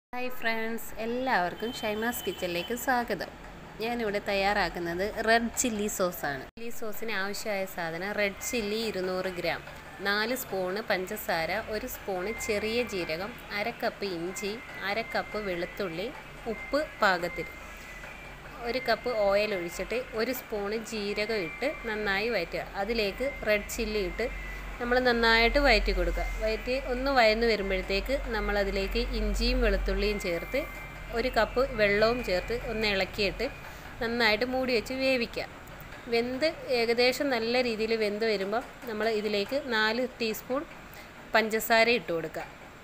hi friends എല്ലാവർക്കും ഷൈമാസ് കിച്ചണിലേക്ക് സ്വാഗതം ഞാനിവിടെ തയ്യാറാക്കുന്നത് റെഡ് ചില്ലി സോസാണ് ചില്ലി സോസിന് ആവശ്യമായ സാധനം റെഡ് ചില്ലി ഇരുന്നൂറ് ഗ്രാം നാല് സ്പൂണ് പഞ്ചസാര ഒരു സ്പൂണ് ചെറിയ ജീരകം അര കപ്പ് ഇഞ്ചി അര കപ്പ് വെളുത്തുള്ളി ഉപ്പ് പാകത്തിന് ഒരു കപ്പ് ഓയിൽ ഒഴിച്ചിട്ട് ഒരു സ്പൂണ് ജീരകം ഇട്ട് നന്നായി വയറ്റുക അതിലേക്ക് റെഡ് ചില്ലി ഇട്ട് നമ്മൾ നന്നായിട്ട് വയറ്റി കൊടുക്കുക വയറ്റി ഒന്ന് വയന്ന് വരുമ്പോഴത്തേക്ക് നമ്മളതിലേക്ക് ഇഞ്ചിയും വെളുത്തുള്ളിയും ചേർത്ത് ഒരു കപ്പ് വെള്ളവും ചേർത്ത് ഒന്ന് ഇളക്കിയിട്ട് നന്നായിട്ട് മൂടി വെച്ച് വേവിക്കുക വെന്ത് ഏകദേശം നല്ല രീതിയിൽ വെന്ത് വരുമ്പോൾ നമ്മൾ ഇതിലേക്ക് നാല് ടീസ്പൂൺ പഞ്ചസാര ഇട്ട് കൊടുക്കുക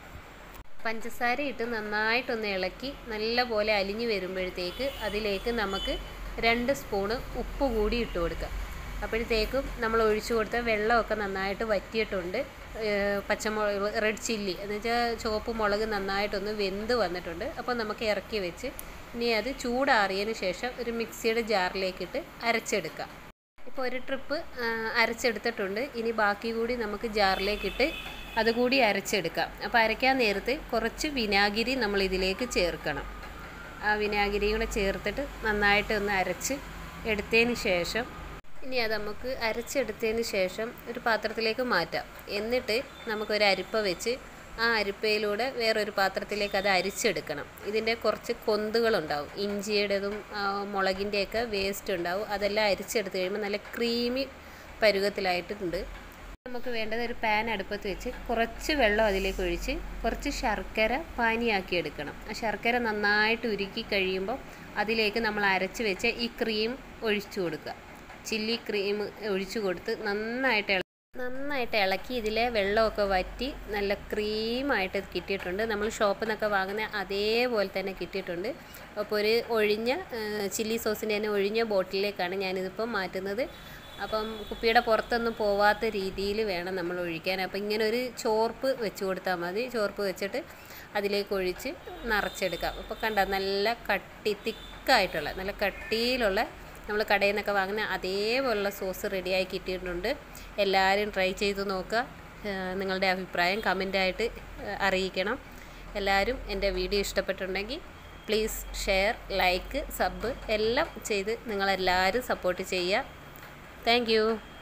പഞ്ചസാര ഇട്ട് നന്നായിട്ടൊന്ന് ഇളക്കി നല്ല പോലെ അലിഞ്ഞു വരുമ്പോഴത്തേക്ക് അതിലേക്ക് നമുക്ക് രണ്ട് സ്പൂണ് ഉപ്പ് കൂടി ഇട്ട് കൊടുക്കുക അപ്പോഴത്തേക്കും നമ്മൾ ഒഴിച്ചു കൊടുത്ത വെള്ളമൊക്കെ നന്നായിട്ട് വറ്റിയിട്ടുണ്ട് പച്ചമുളക് റെഡ് ചില്ലി എന്ന് വെച്ചാൽ ചുവപ്പ് മുളക് നന്നായിട്ടൊന്ന് വെന്ത് വന്നിട്ടുണ്ട് അപ്പോൾ നമുക്ക് ഇറക്കി വെച്ച് ഇനി അത് ചൂടാറിയതിന് ശേഷം ഒരു മിക്സിയുടെ ജാറിലേക്കിട്ട് അരച്ചെടുക്കാം ഇപ്പോൾ ഒരു ട്രിപ്പ് അരച്ചെടുത്തിട്ടുണ്ട് ഇനി ബാക്കി കൂടി നമുക്ക് ജാറിലേക്കിട്ട് അതുകൂടി അരച്ചെടുക്കാം അപ്പോൾ അരയ്ക്കാൻ നേരത്ത് കുറച്ച് വിനാഗിരി നമ്മൾ ഇതിലേക്ക് ചേർക്കണം ആ വിനാഗിരിയും കൂടെ ചേർത്തിട്ട് നന്നായിട്ട് ഒന്ന് അരച്ച് എടുത്തതിന് ശേഷം ഇനി അത് നമുക്ക് അരച്ചെടുത്തതിന് ശേഷം ഒരു പാത്രത്തിലേക്ക് മാറ്റാം എന്നിട്ട് നമുക്കൊരു അരിപ്പ വെച്ച് ആ അരിപ്പയിലൂടെ വേറൊരു പാത്രത്തിലേക്ക് അത് അരിച്ചെടുക്കണം ഇതിൻ്റെ കുറച്ച് കൊന്തുകളുണ്ടാവും ഇഞ്ചിയുടേതും മുളകിൻ്റെയൊക്കെ വേസ്റ്റ് ഉണ്ടാവും അതെല്ലാം അരിച്ചെടുത്ത് കഴിയുമ്പോൾ നല്ല ക്രീമി പരുവത്തിലായിട്ടുണ്ട് നമുക്ക് വേണ്ടത് ഒരു പാൻ അടുപ്പത്ത് വെച്ച് കുറച്ച് വെള്ളം അതിലേക്ക് ഒഴിച്ച് കുറച്ച് ശർക്കര പാനിയാക്കി എടുക്കണം ആ ശർക്കര നന്നായിട്ട് ഉരുക്കി കഴിയുമ്പോൾ അതിലേക്ക് നമ്മൾ അരച്ച് വെച്ച ഈ ക്രീം ഒഴിച്ചു കൊടുക്കുക ചില്ലി ക്രീം ഒഴിച്ചു കൊടുത്ത് നന്നായിട്ട് നന്നായിട്ട് ഇളക്കി ഇതിലെ വെള്ളമൊക്കെ വറ്റി നല്ല ക്രീമായിട്ട് കിട്ടിയിട്ടുണ്ട് നമ്മൾ ഷോപ്പിൽ നിന്നൊക്കെ വാങ്ങുന്ന അതേപോലെ തന്നെ കിട്ടിയിട്ടുണ്ട് അപ്പോൾ ഒരു ഒഴിഞ്ഞ ചില്ലി സോസിൻ്റെ തന്നെ ഒഴിഞ്ഞ ബോട്ടിലേക്കാണ് ഞാനിതിപ്പോൾ മാറ്റുന്നത് അപ്പം കുപ്പിയുടെ പുറത്തൊന്നും പോവാത്ത രീതിയിൽ വേണം നമ്മൾ ഒഴിക്കാൻ അപ്പോൾ ഇങ്ങനെ ഒരു ചോർപ്പ് വെച്ച് കൊടുത്താൽ മതി ചോർപ്പ് വെച്ചിട്ട് അതിലേക്ക് ഒഴിച്ച് നിറച്ചെടുക്കാം അപ്പോൾ കണ്ട നല്ല കട്ടി തിക്കായിട്ടുള്ള നല്ല കട്ടിയിലുള്ള നമ്മൾ കടയിൽ നിന്നൊക്കെ വാങ്ങുന്ന അതേപോലുള്ള സോസ് റെഡിയായി കിട്ടിയിട്ടുണ്ട് എല്ലാവരും ട്രൈ ചെയ്ത് നോക്കുക നിങ്ങളുടെ അഭിപ്രായം കമൻ്റായിട്ട് അറിയിക്കണം എല്ലാവരും എൻ്റെ വീഡിയോ ഇഷ്ടപ്പെട്ടിട്ടുണ്ടെങ്കിൽ പ്ലീസ് ഷെയർ ലൈക്ക് സബ് എല്ലാം ചെയ്ത് നിങ്ങളെല്ലാവരും സപ്പോർട്ട് ചെയ്യുക താങ്ക്